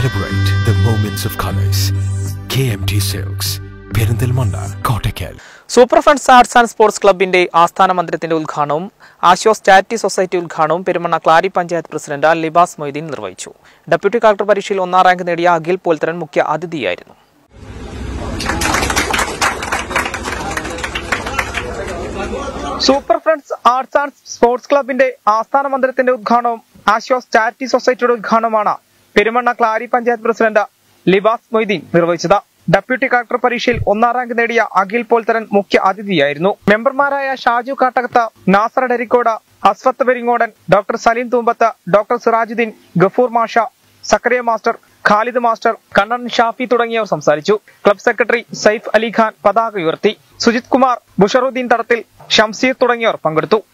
Celebrate the moments of colors. KMT Silks, Perinthalmanna Kottakkal super funds arts and sports ക്ലബിന്റെ ആസ്ഥാന മന്ദിരത്തിന്റെ ഉദ്ഘാടനവും ആശ്വാസ് ചാരിറ്റി സൊസൈറ്റി ഉദ്ഘാടനവും പെരുമണ്ണ ക്ലാരി പഞ്ചായത്ത് പ്രസിഡന്റ് ലിബാസ് മൊയ്തീൻ നിർവഹിച്ചു ഡെപ്യൂട്ടി കളക്ടർ പരീക്ഷയിൽ ഒന്നാം റാങ്ക് നേടിയ അഖിൽ പോൽത്തരൻ മുഖ്യ അതിഥിയായിരുന്നു super friends arts and sports ക്ലബിന്റെ ആസ്ഥാന മന്ദിരത്തിന്റെ ഉദ്ഘാടനവും ആശ്വാസ് ചാരിറ്റി സൊസൈറ്റിയുടെ ഉദ്ഘാടനവുമാണ് പെരുമണ്ണ ക്ലാരി പഞ്ചായത്ത് പ്രസിഡന്റ് ലിബാസ് മൊയ്തീൻ നിർവഹിച്ചത് ഡെപ്യൂട്ടി കളക്ടർ പരീക്ഷയിൽ ഒന്നാം റാങ്ക് നേടിയ അഖിൽ പോൽത്തരൻ മുഖ്യ അതിഥിയായിരുന്നു മെമ്പർമാരായ ഷാജു കാട്ടകത്ത് നാസർ ഡെരിക്കോട് അസ്വത്ത് പെരിങ്ങോടൻ ഡോക്ടർ സലീം തൂമ്പത്ത് ഡോക്ടർ സിറാജുദ്ദീൻ ഗഫൂർ മാഷ സക്കറിയ മാസ്റ്റർ ഖാലിദ് മാസ്റ്റർ കണ്ണൻ ഷാഫി തുടങ്ങിയവർ സംസാരിച്ചു ക്ലബ് സെക്രട്ടറി സൈഫ് അലി ഖാൻ പതാക ഉയർത്തി സുജിത് കുമാർ ബുഷറുദ്ദീൻ തടത്തിൽ ഷംസീർ തുടങ്ങിയവർ പങ്കെടുത്തു